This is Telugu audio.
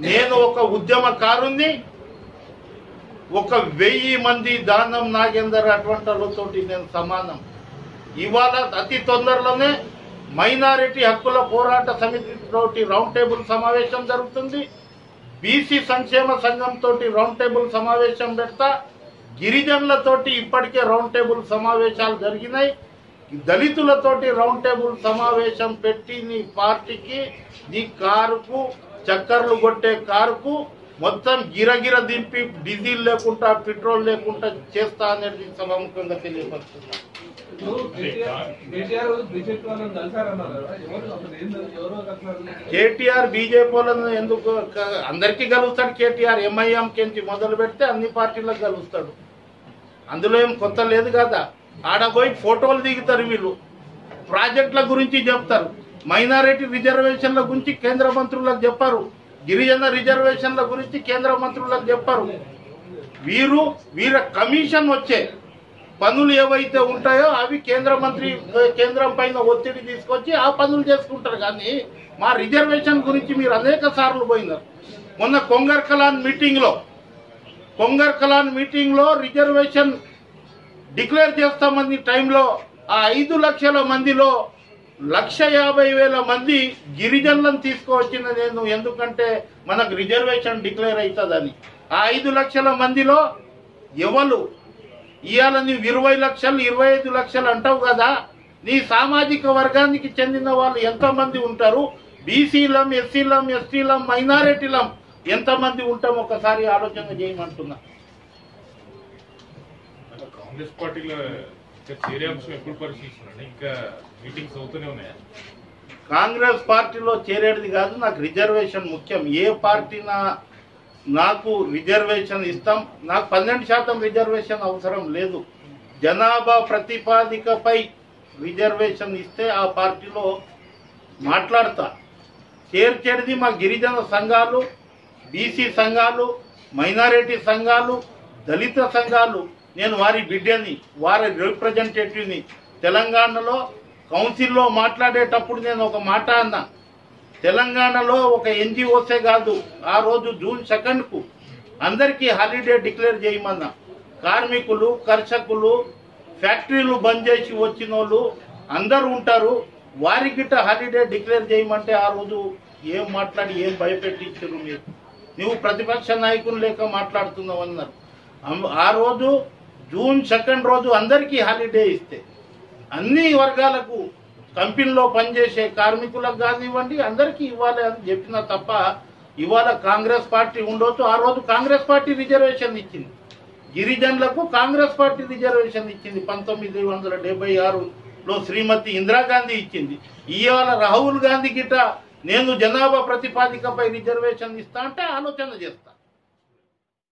నేను ఒక ఉద్యమకారుణ్ణి ఒక వెయ్యి మంది దానం నాగేందర్ అటువంటి వాళ్ళతోటి నేను సమానం ఇవాళ అతి తొందరలోనే మైనారిటీ హక్కుల పోరాట సమితి తోటి రౌండ్ టేబుల్ సమావేశం జరుగుతుంది బీసీ సంక్షేమ సంఘం తోటి రౌండ్ టేబుల్ సమావేశం పెడతా గిరిజనులతోటి ఇప్పటికే రౌండ్ టేబుల్ సమావేశాలు జరిగినాయి దళితులతోటి రౌండ్ టేబుల్ సమావేశం పెట్టి నీ పార్టీకి నీ కారుకు చక్కర్లు కొట్టే కారుకు మొత్తం గిరగిర దింపి డీజిల్ లేకుండా పెట్రోల్ లేకుండా చేస్తా అనేది సభాముఖంగా తెలియపరుస్తున్నా ఇప్పుడు కేటీఆర్ కేటీఆర్ బీజేపీ వాళ్ళని కలిసారన్నారు కదా ఎవరు అసలు ఏం ఎవరో అట్లా కేటీఆర్ బీజేపీ వాళ్ళను ఎందుకు క- అందరికీ కలుస్తాడు కేటీఆర్ ఎంఐఎం కించి మొదలు పెడితే అన్ని పార్టీలకు కలుస్తాడు అందులో ఏం కొత్త లేదు కదా ఆడ పోయి ఫోటోలు దిగుతారు వీళ్ళు ప్రాజెక్టుల గురించి చెప్తారు మైనారిటీ రిజర్వేషన్ల గురించి కేంద్ర మంత్రులకు చెప్పారు గిరిజన రిజర్వేషన్ల గురించి కేంద్ర మంత్రులకు చెప్పారు వీరు వీర కమిషన్ వచ్చే పనులు ఏవైతే ఉంటాయో అవి కేంద్ర మంత్రి కేంద్రం పైన ఒత్తిడి తీసుకొచ్చి ఆ పనులు చేసుకుంటారు కానీ మా రిజర్వేషన్ గురించి మీరు అనేక సార్లు పోయినారు మొన్న కొంగర్ కలాన్ మీటింగ్లో కొంగర్ కలాన్ మీటింగ్లో రిజర్వేషన్ డిక్లేర్ చేస్తామని టైంలో ఆ ఐదు లక్షల మందిలో లక్ష యాభై వేల మంది గిరిజనులను తీసుకువచ్చిన నేను ఎందుకంటే మనకు రిజర్వేషన్ డిక్లేర్ అవుతుందని ఆ ఐదు లక్షల మందిలో ఎవరు ఇవాళ నీవు ఇరవై లక్షలు ఇరవై ఐదు లక్షలు అంటావు కదా నీ సామాజిక వర్గానికి చెందిన వాళ్ళు ఎంతమంది ఉంటారు బీసీలం ఎస్సీలం ఎస్టీలం మైనారిటీలం ఎంతమంది ఉంటాం ఒకసారి ఆలోచన చేయమంటున్నా కాంగ్రెస్ పార్టీలో ఇంకా చేరే అంశం ఎప్పుడు పరిశీలిస్తున్నారండి ఇంకా మీటింగ్స్ అవుతూనే ఉన్నాయా కాంగ్రెస్ పార్టీలో చేరేది కాదు నాకు రిజర్వేషన్ ముఖ్యం ఏ పార్టీ నా నాకు రిజర్వేషన్ ఇస్తాం నాకు పన్నెండు శాతం రిజర్వేషన్ అవసరం లేదు జనాభా ప్రతిపాదికపై రిజర్వేషన్ ఇస్తే ఆ పార్టీలో మాట్లాడతా చేర్చేది మా గిరిజన సంఘాలు బీసీ సంఘాలు మైనారిటీ సంఘాలు దళిత సంఘాలు నేను వారి బిడ్డని వారి రిప్రజెంటేటివ్ని తెలంగాణలో కౌన్సిల్లో మాట్లాడేటప్పుడు నేను ఒక మాట అన్నా తెలంగాణలో ఒక ఎన్జిఓసే కాదు ఆ రోజు జూన్ సెకండ్కు అందరికీ హాలిడే డిక్లేర్ చేయమన్నా కార్మికులు కర్షకులు ఫ్యాక్టరీలు బంద్ చేసి వచ్చిన వాళ్ళు అందరూ ఉంటారు వారి గిట్ట హాలిడే డిక్లేర్ చేయమంటే ఆ రోజు ఏం మాట్లాడి ఏం భయపెట్టించారు మీరు నువ్వు ప్రతిపక్ష నాయకులు లేక మాట్లాడుతున్నావు అన్నారు అమ్- ఆ రోజు జూన్ సెకండ్ రోజు అందరికీ హాలిడే ఇస్తే అన్ని వర్గాలకు కంపెనీలో పనిచేసే కార్మికులకు కానివ్వండి అందరికీ ఇవ్వాలి అని చెప్పిన తప్ప ఇవాళ కాంగ్రెస్ పార్టీ ఉండొచ్చు ఆ రోజు కాంగ్రెస్ పార్టీ రిజర్వేషన్ ఇచ్చింది గిరిజనులకు కాంగ్రెస్ పార్టీ రిజర్వేషన్ ఇచ్చింది పంతొమ్మిది వందల డెబ్బై ఆరులో శ్రీమతి ఇందిరాగాంధీ ఇచ్చింది ఇవాళ రాహుల్ గాంధీ గిట్ట నేను జనాభా ప్రతిపాదికపై రిజర్వేషన్ ఇస్తా అంటే ఆలోచన చేస్తా